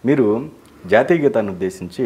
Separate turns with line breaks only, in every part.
మీరు జాతీయ గీతాన్ని ఉద్దేశించి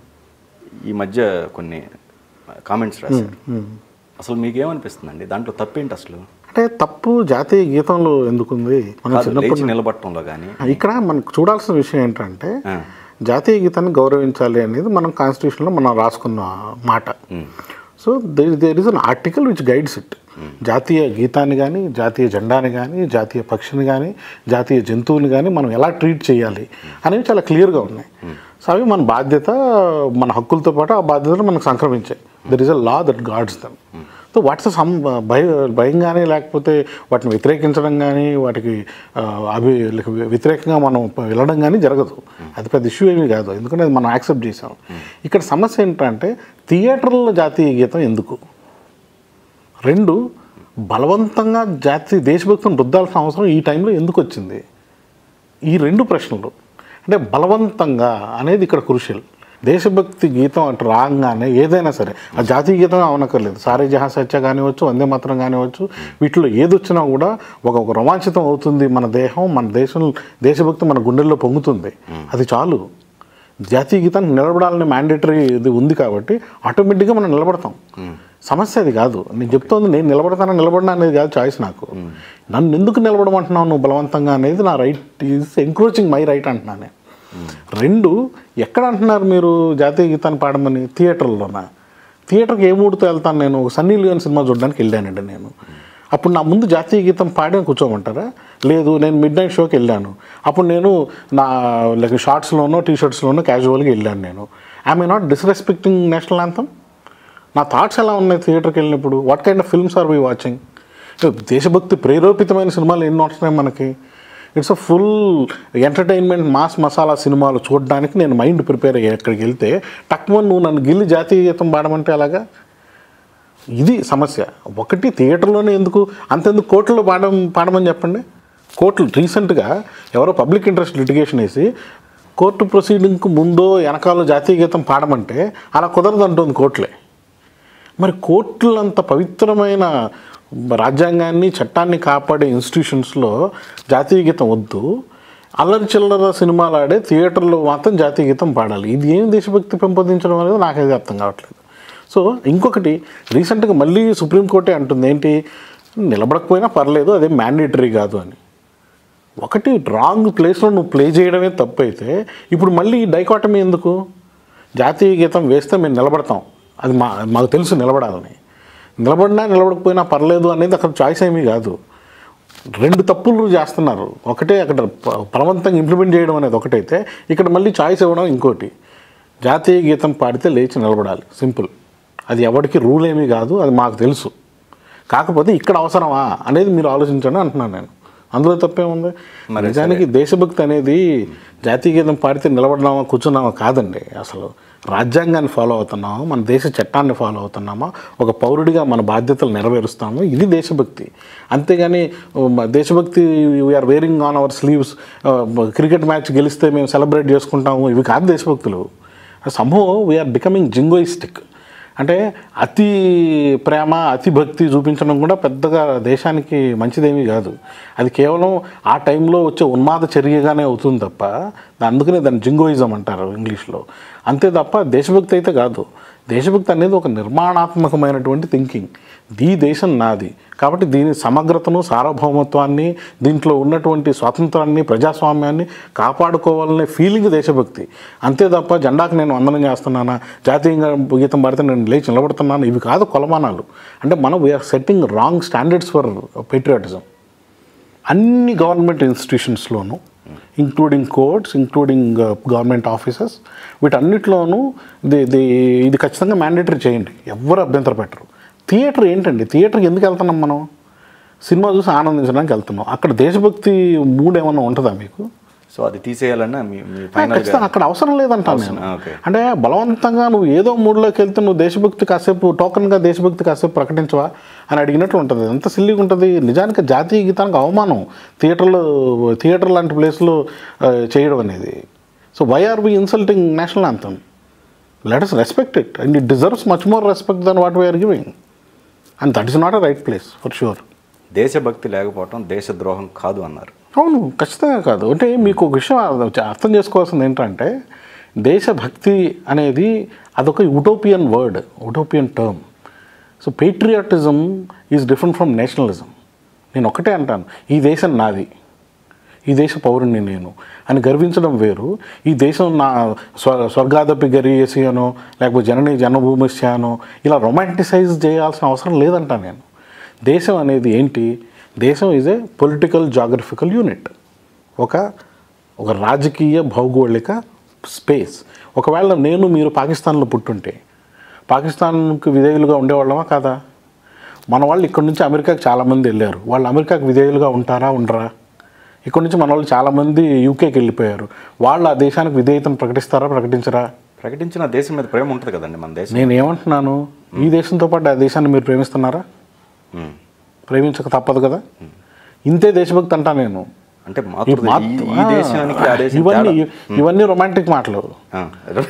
ఈ మధ్య కొన్ని కామెంట్స్ రాశారు అసలు మీకేమనిపిస్తుందండి దాంట్లో తప్పేంటి అసలు
అంటే తప్పు జాతీయ గీతంలో ఎందుకుంది మనం
కాదు,
చిన్నప్పటి
లేచి నిలబడటంలో కానీ
ఇక్కడ మనకు చూడాల్సిన విషయం ఏంటంటే జాతీయ గీతాన్ని గౌరవించాలి అనేది మనం కాన్స్టిట్యూషన్లో మనం రాసుకున్న మాట so there is an article which guides it జాతీయ గీతాన్ని కానీ జాతీయ జెండాని కానీ జాతీయ పక్షిని కానీ జాతీయ జంతువుని కానీ మనం ఎలా ట్రీట్ చేయాలి అనేవి చాలా క్లియర్గా ఉన్నాయి సో అవి మన బాధ్యత మన హక్కులతో పాటు ఆ బాధ్యతలు మనకు సంక్రమించాయి there is a law that guards them so what's some భయ భయం కానీ లేకపోతే వాటిని వ్యతిరేకించడం కానీ వాటికి ఆ, అవి like వ్యతిరేకంగా మనం వెళ్ళడం కానీ జరగదు అది పెద్ద ఇష్యూ ఏమీ కాదు ఎందుకంటే అది మనం యాక్సెప్ట్ చేసాం ఇక్కడ సమస్య ఏంటంటే థియేటర్లో జాతీయ గీతం ఎందుకు రెండు బలవంతంగా జాతీయ దేశభక్తిని రుద్దాల్సిన అవసరం ఈ టైంలో ఎందుకు వచ్చింది ఈ రెండు ప్రశ్నలు అంటే బలవంతంగా అనేది ఇక్కడ క్రూషియల్ దేశభక్తి గీతం అటు రాగానే ఏదైనా సరే ఆ జాతీయ గీతం అవనక్కర్లేదు సారే జహా సత్య కానివచ్చు వందే మాత్రం కానివచ్చు వీటిలో ఏది వచ్చినా కూడా ఒక ఒక రోమాంచితం అవుతుంది మన దేహం మన దేశం దేశభక్తి మన గుండెల్లో పొంగుతుంది అది చాలు జాతీయ గీతానికి నిలబడాలనే మ్యాండేటరీ ఇది ఉంది కాబట్టి ఆటోమేటిక్గా మనం నిలబడతాం సమస్య అది కాదు నేను చెప్తోంది నేను నిలబడతానా నిలబడినా అనేది కాదు చాయిస్ నాకు నన్ను ఎందుకు నిలబడమంటున్నావు నువ్వు బలవంతంగా అనేది నా right is encroaching my right అంటున్నాను నేను రెండు ఎక్కడ అంటున్నారు మీరు జాతీయ గీతాన్ని పాడమని థియేటర్లోనా థియేటర్కి ఏ మూడుతో వెళ్తాను నేను ఒక సన్నీ లియోన్ సినిమా చూడడానికి వెళ్ళానండి నేను అప్పుడు నా ముందు జాతీయ గీతం పాడి కూర్చోమంటారా లేదు నేను మిడ్ నైట్ షోకి వెళ్ళాను అప్పుడు నేను నా లైక్ షార్ట్స్లోనో టీ షర్ట్స్లోనో క్యాజువల్గా వెళ్ళాను నేను I'm not disrespecting national anthem నా థాట్స్ ఎలా ఉన్నాయి థియేటర్కి వెళ్ళినప్పుడు what kind of films are we watching దేశభక్తి ప్రేరేపితమైన సినిమాలు ఎన్ని వస్తున్నాయి మనకి it's a full entertainment mass masala సినిమాలు చూడడానికి నేను మైండ్ ప్రిపేర్ అయ్యి ఎక్కడికి వెళ్తే టక్మన్ నువ్వు నన్ను గిల్లి జాతీయ గీతం పాడమంటే అలాగా ఇది సమస్య ఒకటి థియేటర్లోనే ఎందుకు అంతెందుకు కోర్టులో పాడడం పాడమని చెప్పండి కోర్టులు రీసెంట్గా ఎవరో పబ్లిక్ ఇంట్రెస్ట్ లిటిగేషన్ వేసి కోర్టు ప్రొసీడింగ్కి ముందో వెనకాల జాతీయ గీతం పాడమంటే అలా కుదరదు అంటుంది కోర్టులే మరి కోర్టులంత పవిత్రమైన రాజ్యాంగాన్ని చట్టాన్ని కాపాడే ఇన్స్టిట్యూషన్స్లో జాతీయ గీతం వద్దు అల్లరి చిల్లర సినిమాలు ఆడే థియేటర్లో మాత్రం జాతీయ గీతం పాడాలి ఇది ఏం దేశభక్తి పెంపొందించడం అనేది నాకైతే అర్థం కావట్లేదు సో ఇంకొకటి రీసెంట్గా మళ్ళీ సుప్రీంకోర్టే అంటుంది ఏంటి నిలబడకపోయినా పర్లేదు అదే మ్యాండేటరీ కాదు అని ఒకటి రాంగ్ ప్లేస్లో నువ్వు ప్లే చేయడమే తప్పు అయితే ఇప్పుడు మళ్ళీ ఈ డైకాటమీ ఎందుకు జాతీయ గీతం వేస్తే మేము నిలబడతాం అది మా మాకు తెలుసు నిలబడాలని నిలబడినా నిలబడకపోయినా పర్లేదు అనేది అక్కడ చాయిస్ ఏమీ కాదు రెండు తప్పులు చేస్తున్నారు ఒకటే అక్కడ ప- బలవంతంగా ఇంప్లిమెంట్ చేయడం అనేది ఒకటైతే ఇక్కడ మళ్ళీ చాయిస్ ఇవ్వడం ఇంకోటి జాతీయ గీతం పాడితే లేచి నిలబడాలి సింపుల్ అది ఎవరికి రూల్ ఏమీ కాదు అది మాకు తెలుసు కాకపోతే ఇక్కడ అవసరమా అనేది మీరు ఆలోచించండి అంటున్నాను నేను అందులో తప్పేముంది నిజానికి దేశభక్తి అనేది జాతీయ గీతం పాడితే నిలబడినామా కూర్చున్నామా కాదండి అసలు రాజ్యాంగాన్ని ఫాలో అవుతున్నామా మన దేశ చట్టాన్ని ఫాలో అవుతున్నామా ఒక పౌరుడిగా మన బాధ్యతలు నెరవేరుస్తాము ఇది దేశభక్తి అంతేగాని ఉమ్, దేశభక్తి we're wearing on our sleeves cricket match గెలిస్తే మేము సెలబ్రేట్ చేసుకుంటాము ఇవి కాదు దేశభక్తులు సంభవం వీఆర్ బికమింగ్ జింగోయిస్టిక్ అంటే అతి ప్రేమ అతి భక్తి చూపించడం కూడా పెద్దగా దేశానికి మంచిదేమీ కాదు అది కేవలం ఆ టైంలో వచ్చే ఉన్మాద చర్యగానే అవుతుంది తప్ప అందుకనే దాన్ని జింగోయిజం అంటారు ఇంగ్లీష్లో అంతే తప్ప దేశభక్తి అయితే కాదు దేశభక్తి అనేది ఒక నిర్మాణాత్మకమైనటువంటి థింకింగ్ ఈ దేశం నాది కాబట్టి దీని సమగ్రతను సార్వభౌమత్వాన్ని దీంట్లో ఉన్నటువంటి స్వాతంత్రాన్ని ప్రజాస్వామ్యాన్ని కాపాడుకోవాలనే ఫీలింగ్ దేశభక్తి అంతే తప్ప జెండాకు నేను వందనం చేస్తున్నానా జాతీయంగా గీతం పాడితే నేను లేచి నిలబడుతున్నాను ఇవి కాదు కొలమానాలు అంటే మనం we're setting wrong standards for patriotism అన్ని గవర్నమెంట్ ఇన్స్టిట్యూషన్స్లోనూ including courts including government offices వీటన్నిటిలోనూ ఇది ఇది ఇది ఖచ్చితంగా మ్యాండేటరీ చేయండి ఎవరు అభ్యంతరం పెట్టరు థియేటర్ ఏంటండి థియేటర్కి ఎందుకు వెళ్తున్నాం మనం సినిమా చూసి ఆనందించడానికి వెళ్తున్నాం అక్కడ దేశభక్తి మూడ్ ఏమన్నా ఉంటుందా మీకు
సో అది తీసేయాలన్నా మీ మీ ఫైనల్గా
ఖచ్చితంగా అక్కడ అవసరం లేదంటాను నేను
అవసరం, ఓకే.
అంటే బలవంతంగా నువ్వు ఏదో మూడ్లోకి వెళ్తే నువ్వు దేశభక్తి కాసేపు టోకన్గా దేశభక్తి కాసేపు ప్రకటించవా అని అడిగినట్లు ఉంటుంది ఎంత సిల్లీగా ఉంటుంది నిజానికి జాతీయ గీతానికి అవమానం థియేటర్లో థియేటర్ లాంటి ప్లేస్లో ఆ, చేయడం అనేది so why are we insulting national anthem let us respect it and it deserves much more respect than what we're giving and that is not a right place for sure
దేశభక్తి లేకపోవటం దేశద్రోహం కాదు అన్నారు
అవును ఖచ్చితంగా కాదు అంటే మీకు ఒక విషయం అర్థం- అర్థం చేసుకోవాల్సింది ఏంటంటే దేశభక్తి అనేది అదొక utopian word utopian term so patriotism is different from nationalism నేను ఒకటే అంటాను ఈ దేశం నాది ఈ దేశ పౌరుణ్ణి నేను అని గర్వించడం వేరు ఈ దేశం నా స్వ స్వర్గాదపి గరీయసి అనో లేకపోతే జనని జన్మభూమిస్య అనో ఇలా రొమాంటిసైజ్ చేయాల్సిన అవసరం లేదంటా నేను దేశం అనేది ఏంటి దేశం is a political geographical unit ఒక ఒక రాజకీయ భౌగోళిక స్పేస్ ఒకవేళ నేను మీరు పాకిస్తాన్లో పుట్టుంటే పాకిస్తాన్కి విధేయులుగా ఉండేవాళ్ళమా కాదా మన వాళ్ళు ఇక్కడ నుంచి అమెరికాకి చాలామంది వెళ్ళారు వాళ్ళు అమెరికాకి విధేయులుగా ఉంటారా ఉండరా ఇక్కడ నుంచి మన వాళ్ళు చాలామంది యూకేకి వెళ్ళిపోయారు వాళ్ళు ఆ దేశానికి విధేయతను ప్రకటిస్తారా ప్రకటించరా
ప్రకటించిన దేశం మీద ప్రేమ ఉంటుంది కదండి మన దేశం
నేను ఏమంటున్నాను ఈ దేశంతో పాటు ఆ దేశాన్ని మీరు ప్రేమిస్తున్నారా
ఉమ్.
ప్రేమించక తప్పదు కదా ఇంతే దేశభక్తి అంటా నేను
అంటే
ఈ
మాతృ
మాత్-
ఈ- ఈ దేశానికి ఆ దేశం
ఇవన్నీ
తేడా.
ఇవన్నీ రొమాంటిక్ మాటలు
ఆ.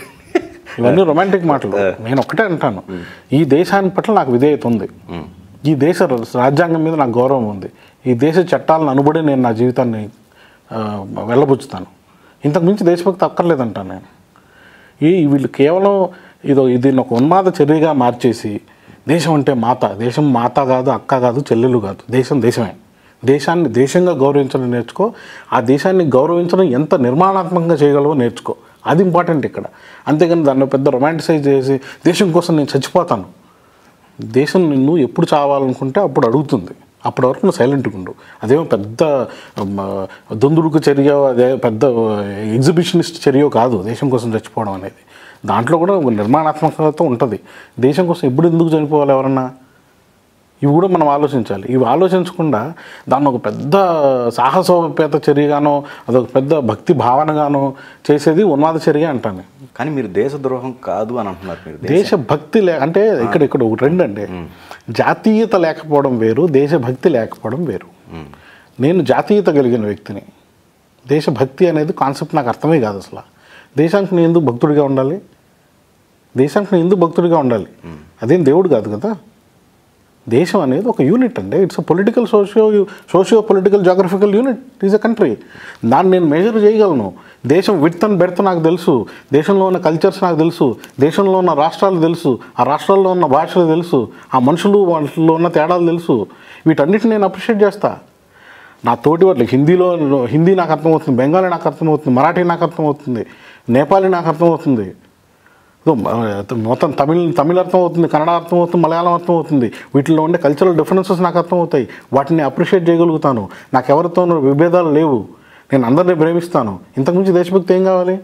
ఇవన్నీ రొమాంటిక్ మాటలు నేను ఒకటే అంటాను ఈ దేశాన్ని పట్ల నాకు విధేయత ఉంది
ఉమ్.
ఈ దేశ రాజ్యాంగం మీద నాకు గౌరవం ఉంది ఈ దేశ చట్టాలను అనుబడి నేను నా జీవితాన్ని ఆ, వెళ్ళబుచ్చుతాను ఇంతకు మించి దేశభక్తి అక్కర్లేదంటాను నేను ఈ వీళ్ళు కేవలం ఇదో దీన్ని ఒక ఉన్మాద చర్యగా మార్చేసి దేశం అంటే మాత దేశం మాత కాదు అక్క కాదు చెల్లెలు కాదు దేశం దేశమే దేశాన్ని దేశంగా గౌరవించడం నేర్చుకో ఆ దేశాన్ని గౌరవించడం ఎంత నిర్మాణాత్మకంగా చేయగలవో నేర్చుకో అది ఇంపార్టెంట్ ఇక్కడ అంతేగాని దాన్ని పెద్ద రొమాంటిసైజ్ చేసి దేశం కోసం నేను చచ్చిపోతాను దేశం నిన్ను ఎప్పుడు చావాలనుకుంటే అప్పుడు అడుగుతుంది అప్పటి వరకు నువ్వు సైలెంట్గా ఉండు అదేమో పెద్ద మ, దొందుడుకు చర్య అదే పెద్ద ఎగ్జిబిషనిస్ట్ చర్య కాదు దేశం కోసం చచ్చిపోవడం అనేది దాంట్లో కూడా ఒక నిర్మాణాత్మకత ఉంటుంది దేశం కోసం ఎప్పుడు ఎందుకు చనిపోవాలి ఎవరన్నా ఇవి కూడా మనం ఆలోచించాలి ఇవి ఆలోచించకుండా దాన్ని ఒక పెద్ద సాహసోపేత చర్యగానో అదొక పెద్ద భక్తి భావనగానో చేసేది ఉన్మాద చర్య అంటాను
కానీ మీరు దేశద్రోహం కాదు అని అంటున్నారు మీరు దేశ-
దేశభక్తి లే అంటే ఇక్కడ ఇక్కడ ఒక ట్రెండ్ అండి జాతీయత లేకపోవడం వేరు దేశభక్తి లేకపోవడం వేరు
ఉమ్.
నేను జాతీయత కలిగిన వ్యక్తిని దేశభక్తి అనేది కాన్సెప్ట్ నాకు అర్థమే కాదు అసలు దేశానికి నేను ఎందుకు భక్తుడిగా ఉండాలి దేశానికి నేను ఎందుకు భక్తుడిగా ఉండాలి అదేం దేవుడు కాదు కదా దేశం అనేది ఒక యూనిట్ అండి it's a political socio socio political geographical unit is a country దాన్ని నేను మెజర్ చేయగలను దేశం విత్ అండ్ బెర్త్ నాకు తెలుసు దేశంలో ఉన్న కల్చర్స్ నాకు తెలుసు దేశంలో ఉన్న రాష్ట్రాలు తెలుసు ఆ రాష్ట్రాల్లో ఉన్న భాషలు తెలుసు ఆ మనుషులు వాళ్ళలో ఉన్న తేడాలు తెలుసు వీటన్నిటిని నేను అప్రిషియేట్ చేస్తా నా తోటి వాళ్ళకి హిందీలో హిందీ నాకు అర్థమవుతుంది బెంగాలీ నాకు అర్థమవుతుంది మరాఠీ నాకు అర్థమవుతుంది నేపాలీ నాకు అర్థమవుతుంది ఇదో, ఆ, మొత్తం తమిళ్ తమిళ అర్థం అవుతుంది కన్నడ అర్థం అవుతుంది మలయాళం అర్థం అవుతుంది వీటిలో ఉండే కల్చరల్ డిఫరెన్సెస్ నాకు అర్థమవుతాయి వాటిని అప్రిషియేట్ చేయగలుగుతాను నాకు ఎవరితోనూ విభేదాలు లేవు నేను అందరినీ ప్రేమిస్తాను ఇంతకుమించి దేశభక్తి ఏం కావాలి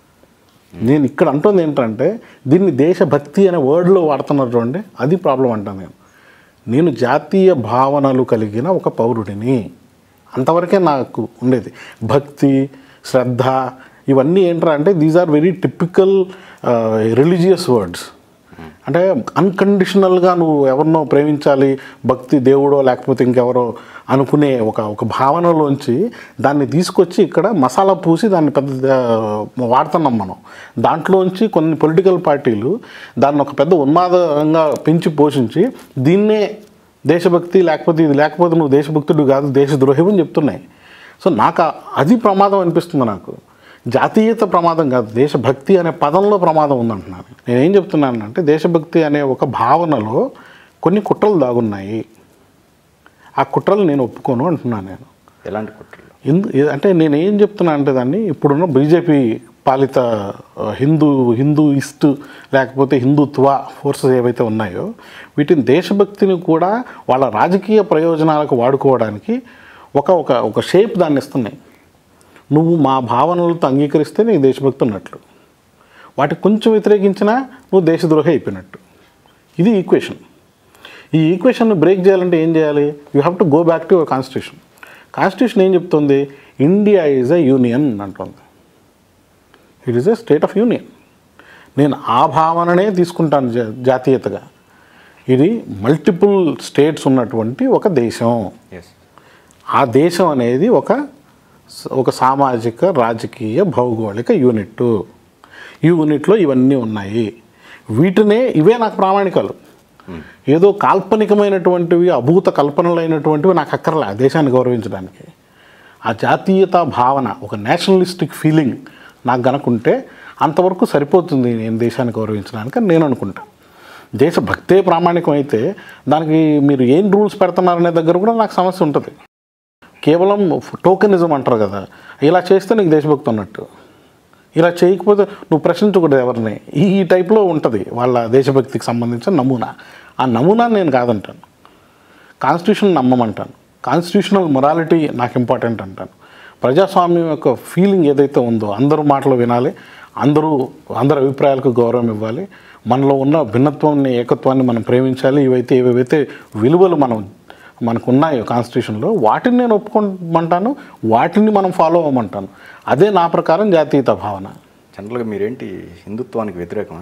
నేను ఇక్కడ అంటుంది ఏంటంటే దీన్ని దేశభక్తి అనే వర్డ్లో వాడుతున్నారు చూడండి అది ప్రాబ్లం అంటాను నేను నేను జాతీయ భావనలు కలిగిన ఒక పౌరుడిని అంతవరకే నాకు ఉండేది భక్తి శ్రద్ధ ఇవన్నీ ఏంట్రా అంటే these are very typical religious words అంటే అన్కండిషనల్గా నువ్వు ఎవరినో ప్రేమించాలి భక్తి దేవుడో లేకపోతే ఇంకెవరో అనుకునే ఒక ఒక భావనలోంచి దాన్ని తీసుకొచ్చి ఇక్కడ మసాలా పూసి దాన్ని పెద్ద ఆ, వాడుతున్నాం మనం దాంట్లోంచి కొన్ని పొలిటికల్ పార్టీలు దాన్ని ఒక పెద్ద ఉన్మాదంగా పెంచి పోషించి దీన్నే దేశభక్తి లేకపోతే ఇది లేకపోతే నువ్వు దేశభక్తుడు కాదు దేశద్రోహి అని చెప్తున్నాయి సో నాకు ఆ- అది ప్రమాదం అనిపిస్తుంది నాకు జాతీయత ప్రమాదం కాదు దేశభక్తి అనే పదంలో ప్రమాదం ఉందంటున్నాను నేనేం చెప్తున్నానంటే దేశభక్తి అనే ఒక భావనలో కొన్ని కుట్రలు దాగున్నాయి ఆ కుట్రలు నేను ఒప్పుకోను అంటున్నాను నేను
ఎలాంటి కుట్రలు
ఎందు అంటే నేను ఏం చెప్తున్నా అంటే దాన్ని ఇప్పుడున్న బీజేపీ పాలిత ఆ, హిందూ హిందూయిస్ట్ లేకపోతే హిందుత్వ ఫోర్సెస్ ఏవైతే ఉన్నాయో వీటిని దేశభక్తిని కూడా వాళ్ళ రాజకీయ ప్రయోజనాలకు వాడుకోవడానికి ఒక ఒక ఒక షేప్ దాన్ని ఇస్తున్నాయి నువ్వు మా భావనలతో అంగీకరిస్తే నీకు దేశభక్తి ఉన్నట్లు వాటికి కొంచెం వ్యతిరేకించినా నువ్వు దేశద్రోహి అయిపోయినట్టు ఇది ఈక్వేషన్ ఈ ఈక్వేషన్ని బ్రేక్ చేయాలంటే ఏం చేయాలి you have to go back to your constitution constitution ఏం చెప్తుంది ఇండియా ఈజ్ ఎ యూనియన్ అంటుంది it is a state of union నేను ఆ భావననే తీసుకుంటాను జా- జాతీయతగా ఇది మల్టిపుల్ స్టేట్స్ ఉన్నటువంటి ఒక దేశం
ఎస్
ఆ దేశం అనేది ఒక స- ఒక సామాజిక రాజకీయ భౌగోళిక యూనిట్ ఈ యూనిట్లో ఇవన్నీ ఉన్నాయి వీటినే ఇవే నాకు ప్రామాణికాలు ఏదో కాల్పనికమైనటువంటివి అభూత కల్పనలైనటువంటివి నాకు అక్కర్లే ఆ దేశాన్ని గౌరవించడానికి ఆ జాతీయత భావన ఒక నేషనలిస్టిక్ ఫీలింగ్ నాకు గనుకుంటే అంతవరకు సరిపోతుంది నేను దేశాన్ని గౌరవించడానికి అని నేను అనుకుంటాను దేశభక్తే ప్రామాణికం అయితే దానికి మీరు ఏం రూల్స్ పెడుతున్నారనే దగ్గర కూడా నాకు సమస్య ఉంటుంది కేవలం టోకెనిజం అంటారు కదా ఇలా చేస్తే నీకు దేశభక్తి ఉన్నట్టు ఇలా చేయకపోతే నువ్వు ప్రశ్నించకూడదు ఎవరిని ఈ ఈ టైప్లో ఉంటుంది వాళ్ళ దేశభక్తికి సంబంధించిన నమూనా ఆ నమూనా నేను కాదంటాను కాన్స్టిట్యూషన్ నమ్మమంటాను కాన్స్టిట్యూషనల్ మొరాలిటీ నాకు ఇంపార్టెంట్ అంటాను ప్రజాస్వామ్యం యొక్క ఫీలింగ్ ఏదైతే ఉందో అందరూ మాటలు వినాలి అందరూ అందరి అభిప్రాయాలకు గౌరవం ఇవ్వాలి మనలో ఉన్న భిన్నత్వాన్ని ఏకత్వాన్ని మనం ప్రేమించాలి ఇవైతే ఏవైతే విలువలు మనం మనకు ఉన్నాయో కాన్స్టిట్యూషన్లో వాటిని నేను ఒప్పుకోమంటాను వాటిని మనం ఫాలో అవ్వమంటాను అదే నా ప్రకారం జాతీయత భావన
జనరల్గా మీరేంటి హిందుత్వానికి వ్యతిరేకమా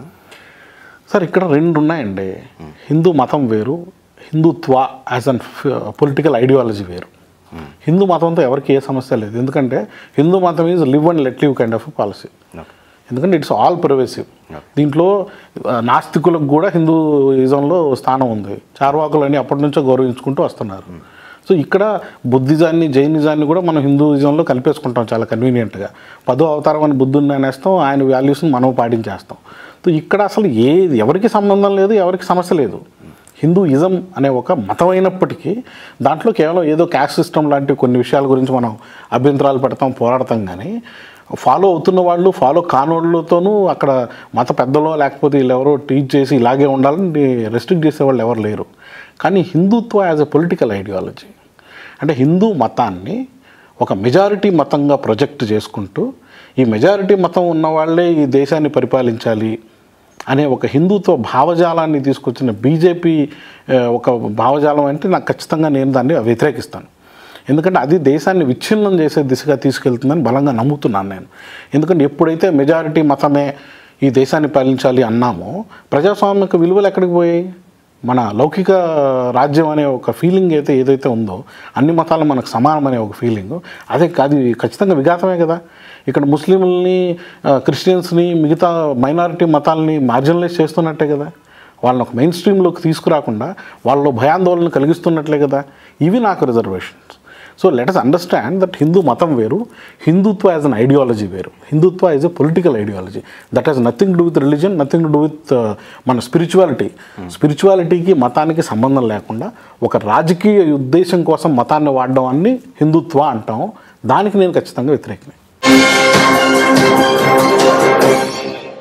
సార్ ఇక్కడ రెండు ఉన్నాయండి హిందూ మతం వేరు Hindutva as an political ideology వేరు హిందూ మతంతో ఎవరికి ఏ సమస్య లేదు ఎందుకంటే హిందూ మతం is live and let live kind of policy
okay
ఎందుకంటే ఇట్స్ ఆల్ పర్వేసివ్ దీంట్లో ఆ, నాస్తికులకు కూడా హిందూయిజంలో స్థానం ఉంది చార్వాకులని అప్పటి నుంచో గౌరవించుకుంటూ వస్తున్నారు సో ఇక్కడ బుద్ధిజాన్ని జైనిజాన్ని కూడా మనం హిందూయిజంలో కలిపేసుకుంటాం చాలా కన్వీనియంట్గా పదో అవతారం అని బుద్ధుడిని అనేస్తాం ఆయన వాల్యూస్ని మనం పాటించేస్తాం సో ఇక్కడ అసలు ఏది ఎవరికి సంబంధం లేదు ఎవరికి సమస్య లేదు హిందూయిజం అనే ఒక మతం అయినప్పటికీ దాంట్లో కేవలం ఏదో క్యాస్ట్ సిస్టమ్ లాంటి కొన్ని విషయాల గురించి మనం అభ్యంతరాలు పెడతాం పోరాడతాం కానీ ఫాలో అవుతున్న వాళ్ళు ఫాలో కానోళ్ళతోనూ అక్కడ మత పెద్దలో లేకపోతే వీళ్ళు ఎవరో టీచ్ చేసి ఇలాగే ఉండాలని రెస్ట్రిక్ట్ చేసేవాళ్ళు ఎవరు లేరు కానీ Hindutva as a political ideology అంటే హిందూ మతాన్ని ఒక మెజారిటీ మతంగా ప్రొజెక్ట్ చేసుకుంటూ ఈ మెజారిటీ మతం ఉన్న వాళ్ళే ఈ దేశాన్ని పరిపాలించాలి అనే ఒక హిందుత్వ భావజాలాన్ని తీసుకొచ్చిన బీజేపీ ఆ, ఒక భావజాలం అంటే నాకు ఖచ్చితంగా నేను దాన్ని వ్యతిరేకిస్తాను ఎందుకంటే అది దేశాన్ని విచ్ఛిన్నం చేసే దిశగా తీసుకెళ్తుందని బలంగా నమ్ముతున్నాను నేను ఎందుకంటే ఎప్పుడైతే మెజారిటీ మతమే ఈ దేశాన్ని పాలించాలి అన్నామో ప్రజాస్వామిక విలువలు ఎక్కడికి పోయాయి మన లౌకిక రాజ్యం అనే ఒక ఫీలింగ్ అయితే ఏదైతే ఉందో అన్ని మతాలు మనకు సమానం అనే ఒక ఫీలింగ్ అదే అది ఖచ్చితంగా విఘాతమే కదా ఇక్కడ ముస్లింలని ఆ, క్రిస్టియన్స్ని మిగతా మైనారిటీ మతాలని మార్జినలైజ్ చేస్తున్నట్టే కదా వాళ్ళని ఒక మెయిన్ స్ట్రీమ్లోకి తీసుకురాకుండా వాళ్ళలో భయాందోళన కలిగిస్తున్నట్లే కదా ఇవి నాకు reservations so let us understand that Hindu మతం వేరు హిందుత్వ యాజ్ అన్ ఐడియాలజీ వేరు Hindutva as a political ideology that has nothing to with religion nothing to do with మన స్పిరిచువాలిటీ స్పిరిచువాలిటీకి మతానికి సంబంధం లేకుండా ఒక రాజకీయ ఉద్దేశం కోసం మతాన్ని వాడడం అన్ని హిందుత్వ అంటాం దానికి నేను ఖచ్చితంగా వ్యతిరేకమే